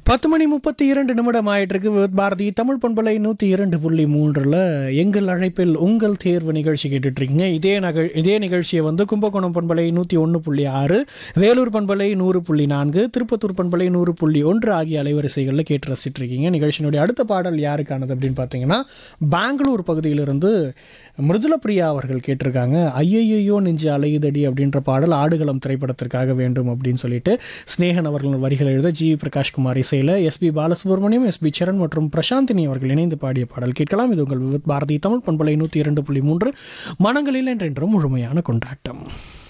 பத்து மணி முப்பத்தி இரண்டு நிமிடம் ஆயிட்டிருக்கு வித் பாரதி தமிழ் பண்பலை நூற்றி இரண்டு புள்ளி மூன்றில் எங்கள் அழைப்பில் உங்கள் தேர்வு நிகழ்ச்சி கேட்டுட்டு இருக்கீங்க இதே நகழ் இதே நிகழ்ச்சியை வந்து கும்பகோணம் பண்பலை நூற்றி ஒன்று புள்ளி ஆறு வேலூர் பண்பலை நூறு புள்ளி நான்கு திருப்பத்தூர் பண்பலை நூறு புள்ளி ஒன்று ஆகிய அலைவரிசைகளில் கேட்டு ரசிச்சிட்டு இருக்கீங்க நிகழ்ச்சியினுடைய அடுத்த பாடல் யாருக்கானது அப்படின்னு பார்த்தீங்கன்னா பெங்களூர் பகுதியிலிருந்து மிருதுல பிரியா அவர்கள் கேட்டிருக்காங்க ஐயையோ நெஞ்சு அலையுதடி அப்படின்ற பாடல் ஆடுகளம் திரைப்படத்திற்காக வேண்டும் அப்படின்னு சொல்லிட்டு ஸ்னேகன் அவர்கள் வரிகள் எழுத ஜி பிரகாஷ்குமார் இசையில் எஸ்பி பாலசுப்ரமணியம் எஸ்பி சரண் மற்றும் பிரசாந்தினி அவர்கள் இணைந்து பாடிய பாடல் கேட்கலாம் இது உங்கள் விவித் பாரதி தமிழ் பண்பலை நூற்றி இரண்டு புள்ளி மூன்று மனங்களில் என்றென்றும் முழுமையான கொண்டாட்டம்